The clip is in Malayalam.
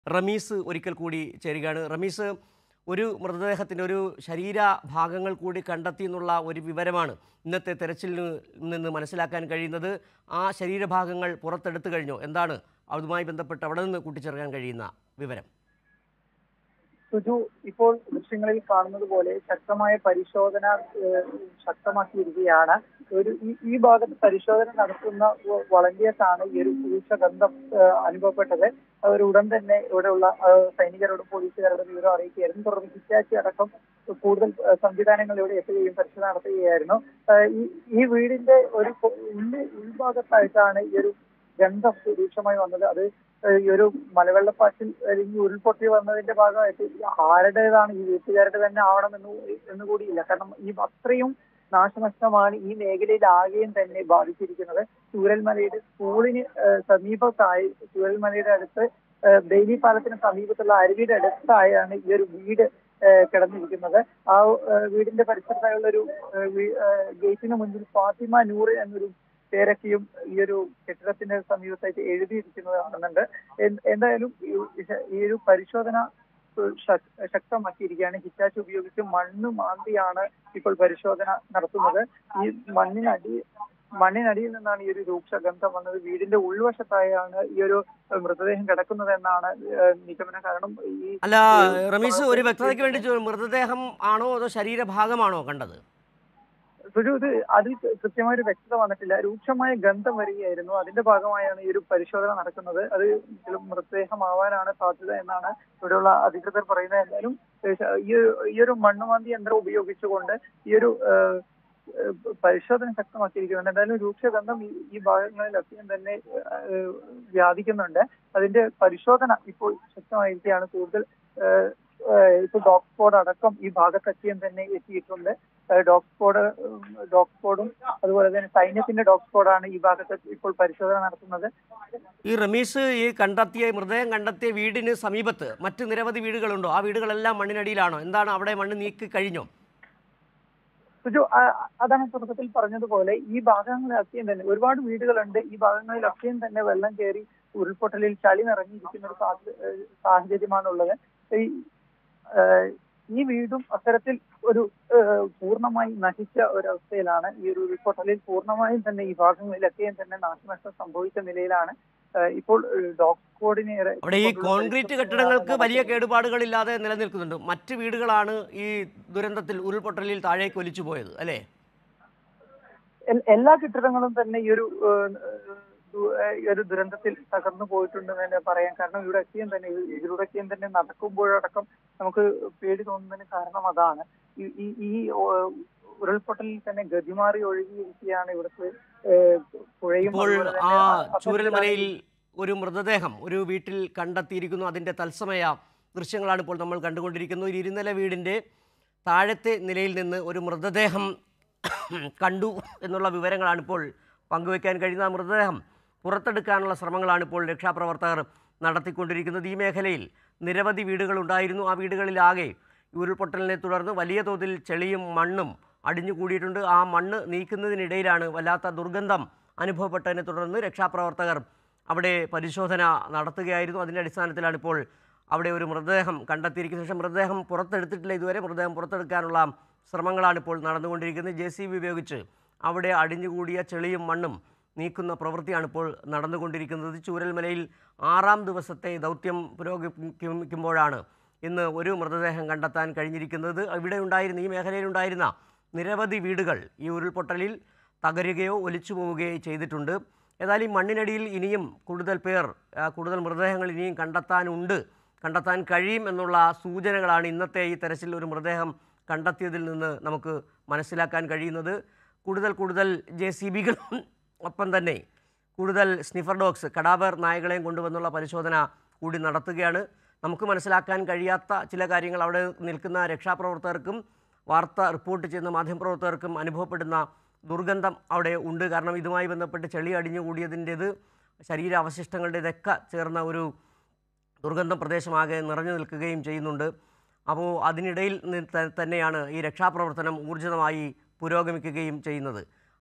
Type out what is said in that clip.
റമീസ് ഒരിക്കൽ കൂടി ചേരുകയാണ് റമീസ് ഒരു മൃതദേഹത്തിൻ്റെ ഒരു ശരീരഭാഗങ്ങൾ കൂടി കണ്ടെത്തി എന്നുള്ള ഒരു വിവരമാണ് ഇന്നത്തെ തെരച്ചിലിൽ നിന്ന് മനസ്സിലാക്കാൻ കഴിയുന്നത് ആ ശരീരഭാഗങ്ങൾ പുറത്തെടുത്തു കഴിഞ്ഞോ എന്താണ് അതുമായി ബന്ധപ്പെട്ട് അവിടെ നിന്ന് കൂട്ടിച്ചേർക്കാൻ കഴിയുന്ന വിവരം സുജു ഇപ്പോൾ ദൃശ്യങ്ങളിൽ കാണുന്നത് പോലെ ശക്തമായ പരിശോധന ഏഹ്, ശക്തമാക്കിയിരിക്കുകയാണ് ഒരു ഈ ഈ ഭാഗത്ത് പരിശോധന നടത്തുന്ന വളണ്ടിയേഴ്സ് ആണ് ഈ ഒരു പുരുഷഗന്ധം ഏഹ്, അനുഭവപ്പെട്ടത് അവർ ഉടൻ തന്നെ ഇവിടെയുള്ള ഏഹ്, സൈനികരോടും പോലീസുകാരോടും വിവരം അറിയിക്കുകയായിരുന്നു തുടർന്ന് ഹിറ്റാച്ചി അടക്കം കൂടുതൽ ഏഹ്, സംവിധാനങ്ങൾ ഇവിടെ എത്തുകയും പരിശോധന നടത്തുകയായിരുന്നു ഏഹ്, ഈ ഈ വീടിന്റെ ഒരു കൊ- ഉള്ളി ഉൾഭാഗത്തായിട്ടാണ് ഈ ഒരു ഗന്ധം രൂക്ഷമായി വന്നത് അത് ഏഹ് ഈ ഒരു മലവെള്ളപ്പാച്ചിൽ അല്ലെങ്കിൽ ഉരുൾപൊട്ടി വന്നതിന്റെ ഭാഗമായിട്ട് ഇത് ആരുടേതാണ് ഈ വീട്ടുകാരുടെ തന്നെ ആവണമെന്ന് എന്ന് കൂടിയില്ല കാരണം ഈ അത്രയും നാശനഷ്ടമാണ് ഈ മേഖലയിൽ ആകെയും തന്നെ ബാധിച്ചിരിക്കുന്നത് ചൂരൽമലയുടെ സ്കൂളിന് ഏഹ് സമീപത്തായി ചൂരൽമലയുടെ അടുത്ത് ഏഹ് ബെയിലി പാലത്തിന് സമീപത്തുള്ള അരുവിയുടെ അടുത്തായാണ് ഈ ഒരു വീട് ഏഹ് കിടന്നിരിക്കുന്നത് ആ ഏഹ് വീടിന്റെ പരിസരത്തായുള്ള ഒരു ഏഹ് വീ- ഏഹ് ഗേറ്റിന് മുന്നിൽ ഫാത്തിമ നൂറ് എന്നൊരു പേരൊക്കെയും ഈ ഒരു കെട്ടിടത്തിന്റെ സമീപത്തായിട്ട് എഴുതിയിരിക്കുന്നത് കാണുന്നുണ്ട് എന്ത് എന്തായാലും ഈ- ഈ ഒരു പരിശോധന ശക്- ശക്തമാക്കിയിരിക്കുകയാണ് ഹിറ്റാച്ച് ഉപയോഗിച്ച് മണ്ണ് മാന്തിയാണ് ഇപ്പോൾ പരിശോധന നടത്തുന്നത് ഈ മണ്ണിനടി മണ്ണിനടിയിൽ നിന്നാണ് ഈ ഒരു രൂക്ഷ ഗന്ധം വന്നത് വീടിന്റെ ഉൾവശത്തായാണ് ഈ ഒരു മൃതദേഹം കിടക്കുന്നത് എന്നാണ് ഏഹ് നിഗമനം കാരണം ഈ അല്ല റമീസ് ഒരു വ്യക്തതയ്ക്ക് വേണ്ടി ചോ- മൃതദേഹം ആണോ അതോ ശരീരഭാഗമാണോ കണ്ടത് സുജു ഇത് അതിൽ കൃത്യമായ ഒരു വ്യക്തത വന്നിട്ടില്ല രൂക്ഷമായ ഗന്ധം വരികയായിരുന്നു അതിന്റെ ഭാഗമായാണ് ഈ ഒരു പരിശോധന നടക്കുന്നത് അത് ചില മൃതദേഹമാവാനാണ് സാധ്യത എന്നാണ് ഇവിടെയുള്ള അധികൃതർ പറയുന്നത് എന്തായാലും ഏഹ് ഈ ഒരു ഈ ഒരു മണ്ണുമാന്തി യന്ത്രം ഉപയോഗിച്ചുകൊണ്ട് ഈ ഒരു ഏഹ്, ഏഹ്, പരിശോധന ശക്തമാക്കിയിരിക്കുന്നുണ്ട് എന്തായാലും രൂക്ഷഗന്ധം ഈ ഈ ഭാഗങ്ങളിലൊക്കെയും തന്നെ ഏഹ്, വ്യാപിക്കുന്നുണ്ട് അതിന്റെ പരിശോധന ഇപ്പോൾ ശക്തമായിരിക്കുകയാണ് കൂടുതൽ ഏഹ്, ഏഹ്, ഇപ്പൊ ഡോഗ് സ്ക്വാഡ് അടക്കം ഈ ഭാഗത്തൊക്കെയും തന്നെ എത്തിയിട്ടുണ്ട് ഏഹ് ഡോഗ് സ്ക്വാഡ് ഉം, ഡോഗ് സ്ക്വാഡും അതുപോലെ തന്നെ സൈന്യത്തിന്റെ ഡോഗ് സ്ക്വാഡാണ് ഈ ഭാഗത്ത് ഇപ്പോൾ പരിശോധന നടത്തുന്നത് ഈ റമീസ് ഈ കണ്ടെത്തിയ മൃതദേഹം കണ്ടെത്തിയ വീടിന് സമീപത്ത് മറ്റ് നിരവധി വീടുകളുണ്ടോ ആ വീടുകളെല്ലാം മണ്ണിനടിയിലാണോ എന്താണ് അവിടെ മണ്ണ് നീക്കി കഴിഞ്ഞോ സുജു ആ- അതാണ് തുടക്കത്തിൽ പറഞ്ഞതുപോലെ ഈ ഭാഗങ്ങളിലൊക്കെയും തന്നെ ഒരുപാട് വീടുകളുണ്ട് ഈ ഭാഗങ്ങളിലൊക്കെയും തന്നെ വെള്ളം കയറി ഉരുൾപൊട്ടലിൽ ചളി നിറഞ്ഞിരിക്കുന്ന ഒരു സാഹച- ഏഹ് സാഹചര്യമാണുള്ളത് ഈ ഏഹ് ഈ വീടും അത്തരത്തിൽ ഒരു ഏഹ് പൂർണ്ണമായി നശിച്ച ഒരവസ്ഥയിലാണ് ഈ ഒരു ഉരുൾപൊട്ടലിൽ പൂർണ്ണമായും തന്നെ ഈ ഭാഗങ്ങളിലൊക്കെയും തന്നെ നാശനഷ്ടം സംഭവിച്ച നിലയിലാണ് ഏഹ് ഇപ്പോൾ ഏഹ് ഡോഗ് സ്ക്വാഡിനെ അവിടെ ഈ കോൺക്രീറ്റ് കെട്ടിടങ്ങൾക്ക് വലിയ കേടുപാടുകളില്ലാതെ നിലനിൽക്കുന്നുണ്ട് മറ്റ് വീടുകളാണ് ഈ ദുരന്തത്തിൽ ഉരുൾപൊട്ടലിൽ താഴേക്ക് ഒലിച്ചു പോയത് അല്ലേ എൽ- എല്ലാ കെട്ടിടങ്ങളും തന്നെ ഈ ഒരു ഏഹ്, ദു- ഏഹ്, ഈ ഒരു ദുരന്തത്തിൽ തകർന്നു പോയിട്ടുണ്ടെന്ന് തന്നെ പറയാം കാരണം ഇവിടെയൊക്കെയും തന്നെ ഇത് ഇതിലൂടെയൊക്കെയും തന്നെ നടക്കുമ്പോഴടക്കം നമുക്ക് പേടി തോന്നുന്നതിന് കാരണം അതാണ് ഈ- ഈ ഈ ഓ- ഉരുൾപൊട്ടലിൽ തന്നെ ഗതിമാറി ഒഴുകിയിരിക്കുകയാണ് ഇവിടുത്തെ ഏഹ്, പുഴയും ഇപ്പോൾ അതുപോലെ ആ തന്നെ അത്തരത്തിലാണ് ചൂരൽമലയിൽ ഒരു മൃതദേഹം ഒരു വീട്ടിൽ കണ്ടെത്തിയിരിക്കുന്നു അതിൻ്റെ തത്സമയ ദൃശ്യങ്ങളാണ് ഇപ്പോൾ നമ്മൾ കണ്ടുകൊണ്ടിരിക്കുന്നത് ഒരു ഇരുനില വീടിൻ്റെ താഴത്തെ നിലയിൽ നിന്ന് ഒരു മൃതദേഹം കണ്ടു എന്നുള്ള വിവരങ്ങളാണ് ഇപ്പോൾ പങ്കുവയ്ക്കാൻ കഴിയുന്ന ആ മൃതദേഹം പുറത്തെടുക്കാനുള്ള ശ്രമങ്ങളാണ് ഇപ്പോൾ രക്ഷാപ്രവർത്തകർ നടത്തിക്കൊണ്ടിരിക്കുന്നത് ഈ മേഖലയിൽ നിരവധി വീടുകളുണ്ടായിരുന്നു ആ വീടുകളിലാകെ ഈ ഉരുൾപൊട്ടലിനെ തുടർന്ന് വലിയ തോതിൽ ചെളിയും മണ്ണും അടിഞ്ഞുകൂടിയിട്ടുണ്ട് ആ മണ്ണ് നീക്കുന്നതിനിടയിലാണ് വല്ലാത്ത ദുർഗന്ധം അനുഭവപ്പെട്ടതിനെ തുടർന്ന് രക്ഷാപ്രവർത്തകർ അവിടെ പരിശോധന നടത്തുകയായിരുന്നു അതിൻ്റെ അടിസ്ഥാനത്തിലാണ് ഇപ്പോൾ അവിടെ ഒരു മൃതദേഹം കണ്ടെത്തിയിരിക്കുന്നത് പക്ഷേ മൃതദേഹം പുറത്തെടുത്തിട്ടില്ല ഇതുവരെ മൃതദേഹം പുറത്തെടുക്കാനുള്ള ശ്രമങ്ങളാണ് ഇപ്പോൾ നടന്നുകൊണ്ടിരിക്കുന്നത് ജെ സി ബി ഉപയോഗിച്ച് അവിടെ അടിഞ്ഞുകൂടിയ ചെളിയും മണ്ണും നീക്കുന്ന പ്രവൃത്തിയാണ് ഇപ്പോൾ നടന്നുകൊണ്ടിരിക്കുന്നത് ചൂരൽമലയിൽ ആറാം ദിവസത്തെ ദൗത്യം പുരോഗമിക്കുമ്പോഴാണ് ഇന്ന് ഒരു മൃതദേഹം കണ്ടെത്താൻ കഴിഞ്ഞിരിക്കുന്നത് ഇവിടെ ഉണ്ടായിരുന്ന ഈ മേഖലയിലുണ്ടായിരുന്ന നിരവധി വീടുകൾ ഈ ഉരുൾപൊട്ടലിൽ തകരുകയോ ഒലിച്ചു പോവുകയോ ചെയ്തിട്ടുണ്ട് ഏതായാലും ഈ മണ്ണിനടിയിൽ ഇനിയും കൂടുതൽ പേർ ആ, കൂടുതൽ മൃതദേഹങ്ങൾ ഇനിയും കണ്ടെത്താനുണ്ട് കണ്ടെത്താൻ കഴിയും എന്നുള്ള സൂചനകളാണ് ഇന്നത്തെ ഈ തെരച്ചിൽ ഒരു മൃതദേഹം കണ്ടെത്തിയതിൽ നിന്ന് നമുക്ക് മനസ്സിലാക്കാൻ കഴിയുന്നത് കൂടുതൽ കൂടുതൽ ജെ സി ബികളും ഒപ്പം തന്നെ കൂടുതൽ സ്നിഫർ ഡോഗ്സ് കടാവർ നായകളെയും കൊണ്ടുവന്നുള്ള പരിശോധന കൂടി നടത്തുകയാണ് നമുക്ക് മനസ്സിലാക്കാൻ കഴിയാത്ത ചില കാര്യങ്ങൾ അവിടെ നിൽക്കുന്ന രക്ഷാപ്രവർത്തകർക്കും വാർത്ത റിപ്പോർട്ട് ചെയ്യുന്ന മാധ്യമപ്രവർത്തകർക്കും അനുഭവപ്പെടുന്ന ദുർഗന്ധം അവിടെ ഉണ്ട് കാരണം ഇതുമായി ബന്ധപ്പെട്ട് ചെളി അടിഞ്ഞുകൂടിയതിൻ്റേത് ശരീരാവശിഷ്ടങ്ങളുടേതൊക്കെ ചേർന്ന ഒരു ദുർഗന്ധം പ്രദേശമാകെ നിറഞ്ഞു നിൽക്കുകയും ചെയ്യുന്നുണ്ട് അപ്പോൾ അതിനിടയിൽ നി- ത- തന്നെയാണ് ഈ രക്ഷാപ്രവർത്തനം ഊർജിതമായി പുരോഗമിക്കുകയും ചെയ്യുന്നത്